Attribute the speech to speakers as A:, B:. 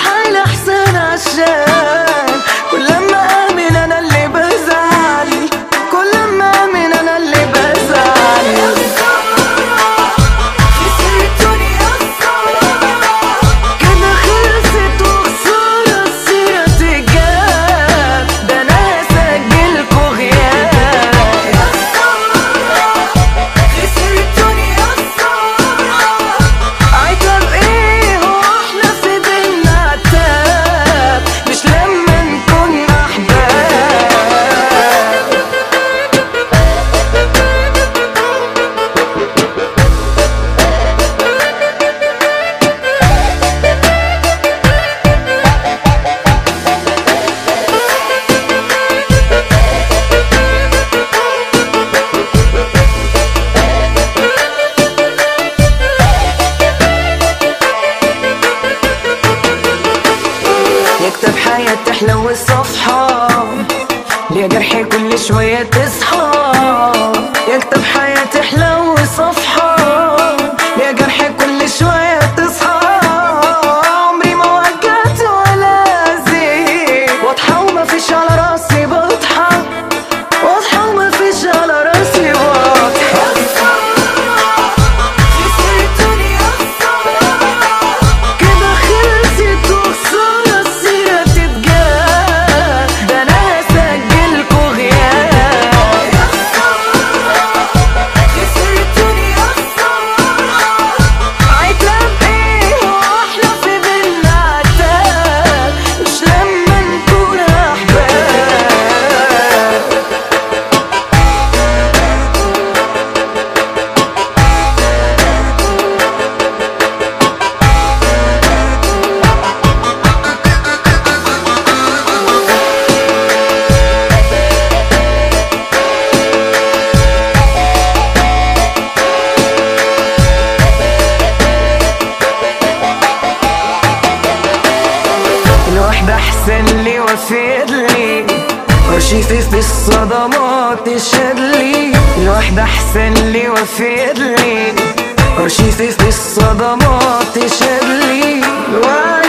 A: حالي احسن عشان كل لما امن انا اللي بزعل كل لما امن انا اللي بزعل كده خلصت وخسارة السيرة تجاب ده انا هسجلكوا غياب عتاب ايه هو احنا في بينا عتاب مش لما نكون احباب يكتب حياة تحلو الصفحة ليه جرحي كل شوية تصحى يكتب حياة تحلو الصفحة ليه جرحي كل شوية تصحى عمري ما وجعت ولا زيت واضحة وما فيش على راسي بطحة واضحة وما فيش على راسي بطحة كده خلصت وخسارة السيرة تتجاب ده أنا هسجلكوا غياب عتاب إيه هو إحنا في بينا عتاب مش لما نكون أحباب الواحدة أحسن لي وفيد لي أرشيفي في الصدمات تشهد لي الواحدة أحسن لي وفيد لي أرشيفي في الصدمات تشهد لي الواحدة